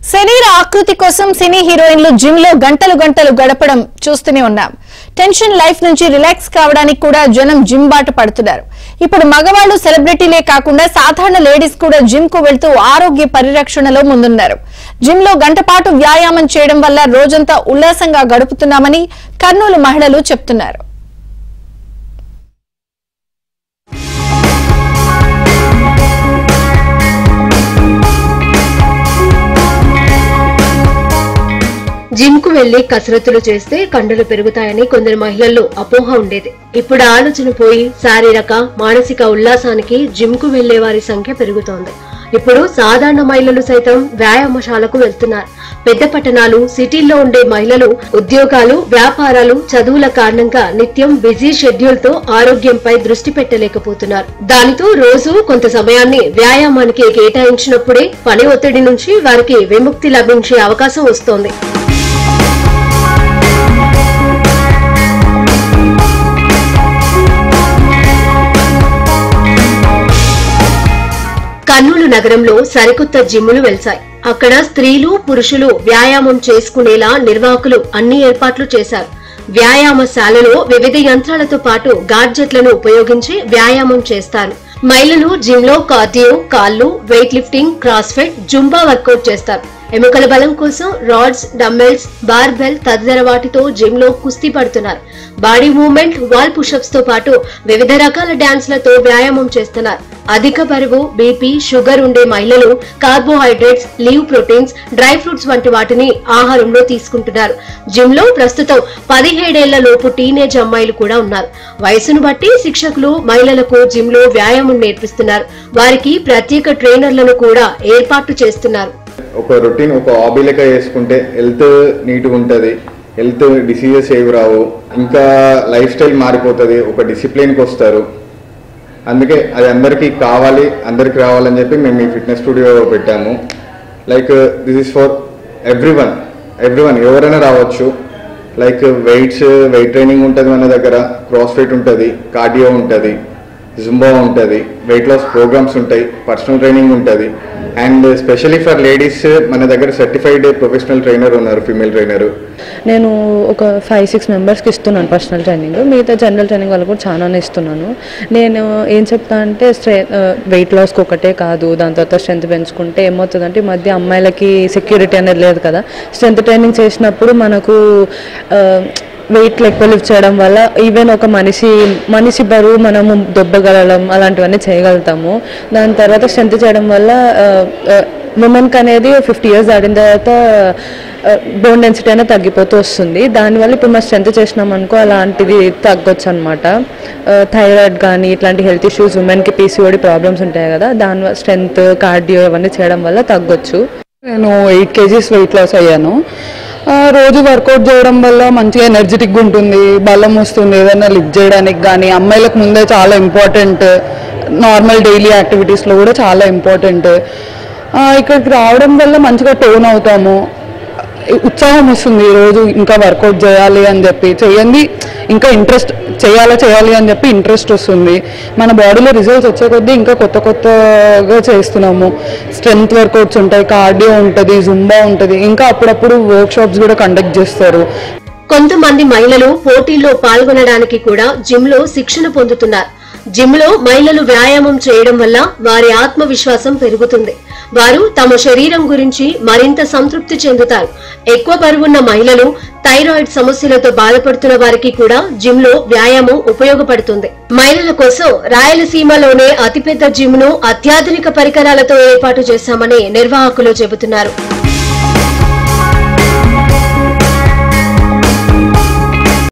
శరీర ఆకృతి కోసం సినీ హీరోయిన్లు జిమ్ లో గంటలు గంటలు గడపడం చూస్తూనే ఉన్నాం టెన్షన్ లైఫ్ నుంచి రిలాక్స్ కావడానికి కూడా జనం జిమ్ బాట పడుతున్నారు ఇప్పుడు మగవాళ్లు సెలబ్రిటీలే కాకుండా సాధారణ లేడీస్ కూడా జిమ్ కు వెళ్తూ ఆరోగ్య పరిరక్షణలో ముందున్నారు జిమ్ లో గంట పాటు వ్యాయామం చేయడం వల్ల రోజంతా ఉల్లాసంగా గడుపుతున్నామని కర్నూలు మహిళలు చెప్తున్నారు జిమ్ కు వెళ్లి కసరత్తులు చేస్తే కండలు పెరుగుతాయని కొందరు మహిళల్లో అపోహ ఉండేది ఇప్పుడు ఆ ఆలోచన పోయి శారీరక మానసిక ఉల్లాసానికి జిమ్ కు వెళ్లే వారి సంఖ్య పెరుగుతోంది ఇప్పుడు సాధారణ మహిళలు సైతం వ్యాయామశాలకు వెళ్తున్నారు పెద్ద పట్టణాలు సిటీల్లో ఉండే మహిళలు ఉద్యోగాలు వ్యాపారాలు చదువుల కారణంగా నిత్యం బిజీ షెడ్యూల్ తో ఆరోగ్యంపై దృష్టి పెట్టలేకపోతున్నారు దానితో రోజు కొంత సమయాన్ని వ్యాయామానికి కేటాయించినప్పుడే పని ఒత్తిడి నుంచి వారికి విముక్తి లభించే అవకాశం వస్తోంది కర్నూలు నగరంలో సరికొత్త జిమ్ములు వెలిశాయి అక్కడ స్త్రీలు పురుషులు వ్యాయామం చేసుకునేలా నిర్వాహకులు అన్ని ఏర్పాట్లు చేశారు వ్యాయామశాలలో వివిధ యంత్రాలతో పాటు గాడ్జెట్లను ఉపయోగించి వ్యాయామం చేస్తారు మహిళలు జిమ్ లో కార్డియో కాళ్ళు weight lifting CrossFit Zumba workout చేస్తారు ఎముకల బలం కోసం రాడ్స్ డమ్మెల్స్ బార్బెల్ తదితర వాటితో జిమ్ లో కుస్తీ పడుతున్నారు బాడీ మూవ్మెంట్ వాల్ పుషప్స్ తో పాటు వివిధ రకాల డాన్స్లతో వ్యాయామం చేస్తున్నారు అధిక బరువు బీపీ షుగర్ ఉండే మహిళలు కార్బోహైడ్రేట్స్ లీవ్ ప్రోటీన్స్ డ్రై ఫ్రూట్స్ వంటి వాటిని ఆహారంలో తీసుకుంటున్నారు జిమ్ లో ప్రస్తుతం పదిహేడేళ్ల లోపు టీనేజ్ అమ్మాయిలు కూడా ఉన్నారు వయసును బట్టి శిక్షకులు మహిళలకు జిమ్ లో వ్యాయామం నేర్పిస్తున్నారు వారికి ప్రత్యేక ట్రైనర్లను కూడా ఏర్పాటు చేస్తున్నారు ఒక రొటీన్ ఒక హాబీ లెక్క చేసుకుంటే హెల్త్ నీట్గా ఉంటుంది హెల్త్ డిసీజెస్ ఏవి రావు ఇంకా లైఫ్ స్టైల్ మారిపోతుంది ఒక డిసిప్లిన్కి వస్తారు అందుకే అది అందరికీ కావాలి అందరికీ రావాలని చెప్పి మేము ఈ ఫిట్నెస్ స్టూడియో పెట్టాము like this is for everyone everyone ఎవరైనా రావచ్చు లైక్ వెయిట్స్ వెయిట్ ట్రైనింగ్ ఉంటుంది మన దగ్గర క్రాస్ ఫిట్ ఉంటుంది కార్డియో ఉంటుంది జుంబా ఉంటుంది వెయిట్ లాస్ ప్రోగ్రామ్స్ ఉంటాయి పర్సనల్ ట్రైనింగ్ ఉంటుంది అండ్ స్పెషలీ ఫర్ లేడీస్ మన దగ్గర సర్టిఫైడ్ ప్రొఫెషనల్ ట్రైనర్ ఉన్నారు ఫీమేల్ ట్రైనర్ నేను ఒక ఫైవ్ సిక్స్ మెంబర్స్కి ఇస్తున్నాను పర్సనల్ ట్రైనింగ్ మిగతా జనరల్ ట్రైనింగ్ వాళ్ళకి కూడా చాలానే ఇస్తున్నాను నేను ఏం చెప్తా అంటే స్ట్రె వెయిట్ లాస్కి ఒకటే కాదు దాని తర్వాత స్ట్రెంత్ పెంచుకుంటే ఏమవుతుందంటే ఈ మధ్య అమ్మాయిలకి సెక్యూరిటీ అనేది లేదు కదా స్ట్రెంత్ ట్రైనింగ్ చేసినప్పుడు మనకు వెయిట్ ఎక్కువ లిఫ్ట్ చేయడం వల్ల ఈవెన్ ఒక మనిషి మనిషి బరువు మనము దొబ్బగలడం అలాంటివన్నీ చేయగలుగుతాము దాని తర్వాత స్ట్రెంత్ చేయడం వల్ల ఉమెన్కి అనేది ఫిఫ్టీ ఇయర్స్ దాటిన తర్వాత బోన్ డెన్సిటీ అనేది తగ్గిపోతూ వస్తుంది దానివల్ల ఇప్పుడు మనం స్ట్రెంత్ చేసినాం అనుకో అలాంటిది తగ్గొచ్చు అనమాట థైరాయిడ్ కానీ ఇట్లాంటి హెల్త్ ఇష్యూస్ ఉమెన్కి పీసీఓడి ప్రాబ్లమ్స్ ఉంటాయి కదా దానివల్ల స్ట్రెంత్ కార్డియో ఇవన్నీ చేయడం వల్ల తగ్గొచ్చు నేను ఎయిట్ కేజీస్ వెయిట్ లాస్ అయ్యాను ఆ, రోజు వర్కౌట్ చేయడం వల్ల మంచిగా ఎనర్జెటిక్గా ఉంటుంది బలం వస్తుంది ఏదైనా లిఫ్ట్ చేయడానికి కానీ అమ్మాయిలకు ముందే చాలా ఇంపార్టెంట్ నార్మల్ డైలీ యాక్టివిటీస్లో కూడా చాలా ఇంపార్టెంట్ ఇక్కడికి రావడం వల్ల మంచిగా టోన్ అవుతాము ఉత్సాహం వస్తుంది ఈ రోజు ఇంకా వర్కౌట్ చేయాలి అని చెప్పి చేయండి ఇంకా ఇంట్రెస్ట్ చేయాలా చేయాలి అని చెప్పి ఇంట్రెస్ట్ వస్తుంది మన బాడీలో రిజల్ట్స్ వచ్చే కొద్దీ ఇంకా కొత్త కొత్తగా చేస్తున్నాము స్ట్రెంగ్త్ వర్కౌట్స్ ఉంటాయి కార్డియో ఉంటుంది జుంబా ఉంటుంది ఇంకా అప్పుడప్పుడు వర్క్ షాప్స్ కూడా కండక్ట్ చేస్తారు కొంతమంది మహిళలు పోటీల్లో పాల్గొనడానికి కూడా జిమ్ లో శిక్షణ పొందుతున్నారు జిమ్ లో మహిళలు వ్యాయామం చేయడం వల్ల వారి ఆత్మవిశ్వాసం పెరుగుతుంది వారు తమ శరీరం గురించి మరింత సంతృప్తి చెందుతారు ఎక్కువ బరువున్న మహిళలు థైరాయిడ్ సమస్యలతో బాధపడుతున్న వారికి కూడా జిమ్ లో వ్యాయామం ఉపయోగపడుతుంది మహిళల కోసం రాయలసీమలోనే అతిపెద్ద జిమ్ ను అత్యాధునిక పరికరాలతో ఏర్పాటు చేశామని నిర్వాహకులు చెబుతున్నారు